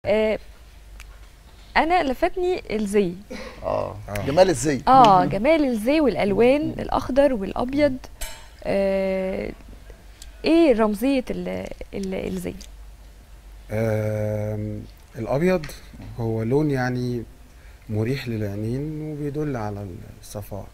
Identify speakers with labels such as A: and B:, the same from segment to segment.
A: آه، انا لفتني الزي
B: اه
C: آه.
B: جمال الزي
A: اه جمال الزي والالوان الاخضر والابيض آه، ايه رمزيه ال- ال- الزي
C: آم، الابيض هو لون يعني مريح للعينين وبيدل على الصفاء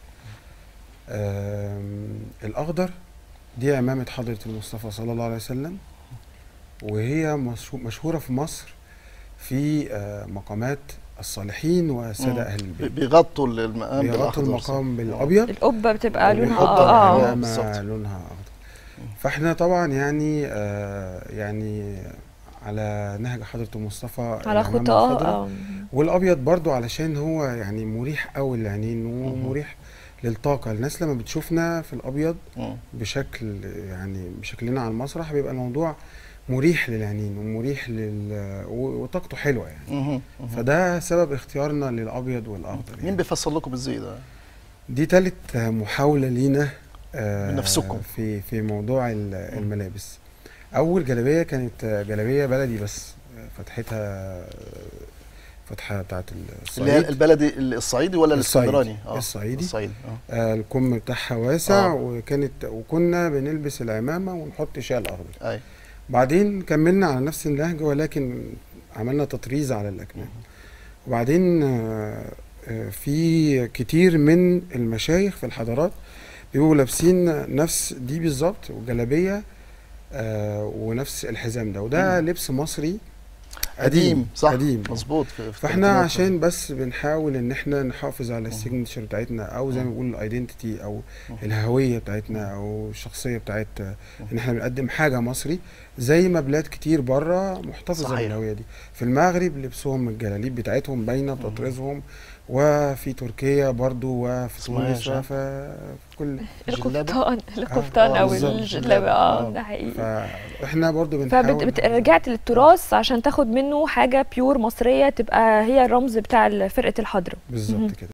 C: آم، الاخضر دي عمامة حضرة المصطفى صلى الله عليه وسلم وهي مشهو- مشهورة في مصر في آه، مقامات الصالحين
B: مم.
C: وسادة أهل
B: بي-
C: البيت
B: بيغطوا المقام
C: بيغطوا
B: بالأخضر
C: المقام بالأبيض
A: القبه بتبقى لونها
C: والقبة
A: اه
B: آه.
A: اه
C: عمامة
B: بالظبط.
C: لونها أخضر فاحنا طبعا يعني آه يعني على نهج حضرة المصطفى
A: على
C: العمامة
A: خطاه
C: الخضراء.
A: اه
C: والابيض برضو علشان هو يعني مريح قوي للعينين ومريح للطاقه الناس لما بتشوفنا في الابيض
B: مم.
C: بشكل يعني بشكلنا على المسرح بيبقى الموضوع مريح للعينين ومريح لل و- وطاقته حلوه يعني
B: مهم. مهم.
C: فده سبب اختيارنا للابيض والاخضر
B: مين
C: يعني.
B: بيفصل لكم بالزي ده؟
C: دي تالت محاوله لينا آه،
B: بنفسكم.
C: في في موضوع ال- الملابس اول جلابيه كانت جلابيه بلدي بس فتحتها فتحه بتاعت
B: اللي هي
C: الصعيد
B: البلدي الصعيدي ولا
C: الصعيدي.
B: الاسكندراني؟ اه
C: الصعيدي.
B: الصعيدي اه
C: آه، الكم بتاعها واسع
B: آه.
C: وكانت وكنا بنلبس العمامه ونحط شال اخضر
B: اي
C: بعدين كملنا على نفس النهج ولكن عملنا تطريز على الاكمام وبعدين آه، آه، في كتير من المشايخ في الحضارات بيبقوا لابسين نفس دي بالظبط وجلابيه آه، ونفس الحزام ده وده لبس مصري
B: قديم صح
C: قديم
B: مظبوط في- في
C: فاحنا
B: الثلاثينات.
C: عشان بس بنحاول ان احنا نحافظ على السيجنتشر بتاعتنا او زي ما بنقول الايدنتيتي او الهويه بتاعتنا او الشخصيه بتاعت ان احنا بنقدم حاجه مصري زي ما بلاد كتير بره محتفظه
B: صحيح.
C: بالهويه دي في المغرب لبسهم الجلاليب بتاعتهم باينه بتطرزهم وفي تركيا برضو وفي
B: اسمها
C: تونس
B: عشان-
C: وفي كل
B: جلابة؟
A: القفطان القفطان
B: آه،
A: او
C: بالظبط.
A: الجلابه اه
B: آه.
A: ده حقيقي
C: فاحنا برضو بنحاول
A: فرجعت للتراث عشان تاخد منه حاجه بيور مصريه تبقى هي الرمز بتاع فرقه الحضره
C: بالظبط كده